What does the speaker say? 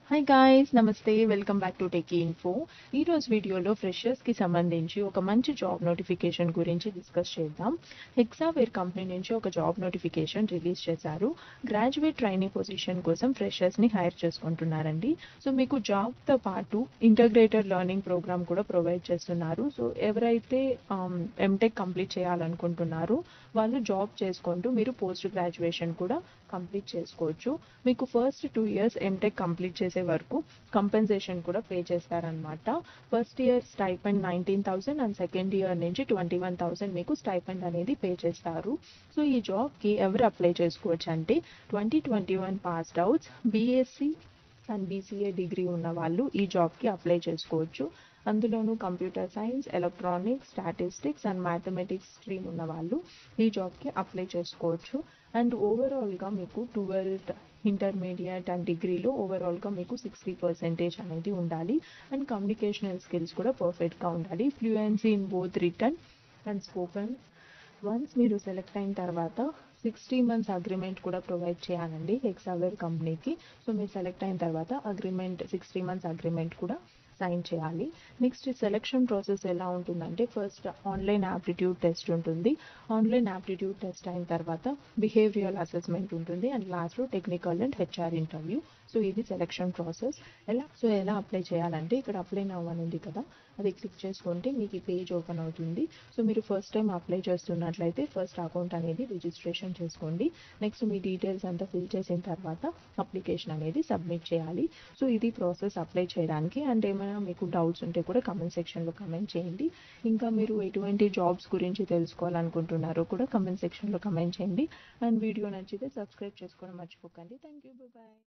hi guys నమస్తే welcome back to Tech Info ఈరోజు వీడియోలో ఫ్రెషర్స్కి సంబంధించి ఒక మంచి జాబ్ నోటిఫికేషన్ గురించి డిస్కస్ చేద్దాం హెక్సావేర్ కంపెనీ నుంచి ఒక జాబ్ నోటిఫికేషన్ రిలీజ్ చేశారు గ్రాడ్యుయేట్ ట్రైనింగ్ పొజిషన్ కోసం ఫ్రెషర్స్ని హైర్ చేసుకుంటున్నారండి సో మీకు జాబ్తో పాటు ఇంటగ్రేటెడ్ లెర్నింగ్ ప్రోగ్రామ్ కూడా ప్రొవైడ్ చేస్తున్నారు సో ఎవరైతే ఎంటెక్ కంప్లీట్ చేయాలనుకుంటున్నారో వాళ్ళు జాబ్ చేసుకుంటూ మీరు పోస్ట్ గ్రాడ్యుయేషన్ కూడా కంప్లీట్ చేసుకోవచ్చు మీకు first two years MTech complete చేసే వరకు కంపెన్సేషన్ కూడా పే చేస్తారనమాట first year stipend nineteen thousand and second year నుంచి ట్వంటీ వన్ థౌసండ్ మీకు స్టైపెండ్ అనేది పే చేస్తారు సో ఈ జాబ్కి ఎవరు అప్లై చేసుకోవచ్చు అంటే twenty twenty one passed outs BSc and BCA degree ఉన్న వాళ్ళు ఈ జాబ్కి అప్లై చేసుకోవచ్చు అందులోనూ computer science electronics statistics and mathematics stream ఉన్న వాళ్ళు ఈ జాబ్కి అప్లై చేసుకోవచ్చు అండ్ ఓవరాల్గా మీకు ట్వెల్త్ ఇంటర్మీడియట్ అండ్ డిగ్రీలో ఓవరాల్గా మీకు సిక్స్టీ పర్సెంటేజ్ అనేది ఉండాలి అండ్ కమ్యూనికేషనల్ స్కిల్స్ కూడా పర్ఫెక్ట్గా ఉండాలి fluency in both written and spoken once మీరు సెలెక్ట్ అయిన తర్వాత సిక్స్టీ మంత్స్ అగ్రిమెంట్ కూడా ప్రొవైడ్ చేయాలండి హెక్సావేర్ కంపెనీకి సో మీరు సెలెక్ట్ అయిన తర్వాత అగ్రిమెంట్ సిక్స్టీ మంత్స్ అగ్రిమెంట్ కూడా సైన్ చేయాలి నెక్స్ట్ సెలెక్షన్ ప్రాసెస్ ఎలా ఉంటుందంటే ఫస్ట్ ఆన్లైన్ యాప్టిట్యూడ్ టెస్ట్ ఉంటుంది ఆన్లైన్ యాప్టిట్యూడ్ టెస్ట్ అయిన తర్వాత బిహేవియరల్ అసెస్మెంట్ ఉంటుంది అండ్ లాస్ట్లో technical and HR interview so ఇది సెలెక్షన్ ప్రాసెస్ ఎలా సో ఎలా అప్లై చేయాలంటే ఇక్కడ అప్లై నవ్వని ఉంది కదా అది క్లిక్ చేసుకుంటే మీకు ఈ పేజ్ ఓపెన్ అవుతుంది సో మీరు ఫస్ట్ టైం అప్లై చేస్తున్నట్లయితే ఫస్ట్ అకౌంట్ అనేది రిజిస్ట్రేషన్ చేసుకోండి నెక్స్ట్ మీ డీటెయిల్స్ అంతా ఫిల్ చేసిన తర్వాత అప్లికేషన్ అనేది సబ్మిట్ చేయాలి సో ఇది ప్రాసెస్ అప్లై చేయడానికి అండ్ ఏమైనా మీకు డౌట్స్ ఉంటే కూడా కమెంట్ సెక్షన్లో కమెంట్ చేయండి ఇంకా మీరు ఎటువంటి జాబ్స్ గురించి తెలుసుకోవాలనుకుంటున్నారో కూడా కమెంట్ సెక్షన్లో కమెంట్ చేయండి అండ్ వీడియో నచ్చితే సబ్స్క్రైబ్ చేసుకోవడం మర్చిపోకండి థ్యాంక్ యూ బాయ్